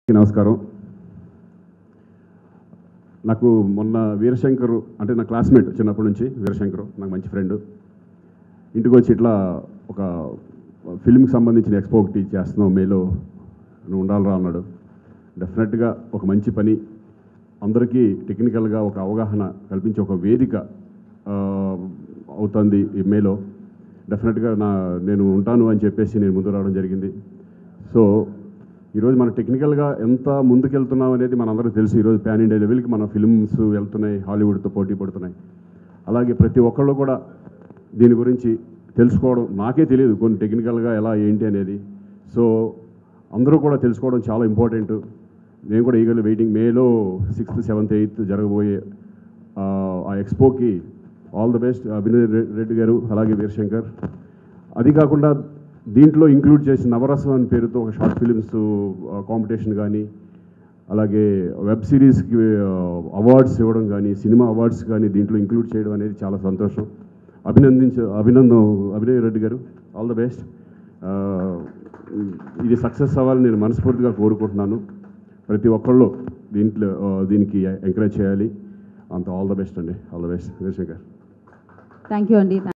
నమస్కారం నాకు మొన్న వీరశంకర్ అంటే నా క్లాస్మేట్ చిన్నప్పటి నుంచి వీరశంకర్ నాకు మంచి ఫ్రెండ్ ఇంటికి వచ్చి ఇట్లా ఒక ఫిల్మ్కి సంబంధించిన ఎక్స్పో ఒకటి చేస్తున్నావు మేలో నువ్వు ఉండాలిరా అన్నాడు డెఫినెట్గా ఒక మంచి పని అందరికీ టెక్నికల్గా ఒక అవగాహన కల్పించే ఒక వేదిక ఆ, అవుతుంది ఈ మేలో డెఫినెట్గా నా నేను ఉంటాను అని చెప్పేసి నేను ముందు రావడం జరిగింది సో ఈరోజు మన టెక్నికల్గా ఎంత ముందుకెళ్తున్నాం అనేది మనందరికీ తెలుసు ఈరోజు ప్యాన్ ఇండియా లెవెల్కి మన ఫిల్మ్స్ వెళ్తున్నాయి హాలీవుడ్తో పోటీ పడుతున్నాయి అలాగే ప్రతి ఒక్కళ్ళు కూడా దీని గురించి తెలుసుకోవడం నాకే తెలియదు కొన్ని టెక్నికల్గా ఎలా ఏంటి అనేది సో అందరూ కూడా తెలుసుకోవడం చాలా ఇంపార్టెంట్ నేను కూడా ఈగల్ వెయిటింగ్ మేలో సిక్స్త్ సెవెంత్ ఎయిత్ జరగబోయే ఆ, ఆ ఎక్స్పోకి ఆల్ ద బెస్ట్ అభినయ్ రె- రెడ్డి గారు అలాగే వీరశంకర్ అది కాకుండా దీంట్లో ఇంక్లూడ్ చేసిన నవరసం అనే పేరుతో ఒక షార్ట్ ఫిలిమ్స్ కాంపిటీషన్ కానీ అలాగే వెబ్ సిరీస్కి అవార్డ్స్ ఇవ్వడం కానీ సినిమా అవార్డ్స్ కానీ దీంట్లో ఇంక్లూడ్ చేయడం అనేది చాలా సంతోషం అభినందించ అభినందం Abhinay Reddy garu all the best ఇది సక్సెస్ అవ్వాలని నేను మనస్ఫూర్తిగా కోరుకుంటున్నాను ప్రతి ఒక్కళ్ళు దీంట్లో ఆ, దీనికి ఎంకరేజ్ చేయాలి అంత ఆల్ ద బెస్ట్ అండి all the best Veerashankar thank you అండి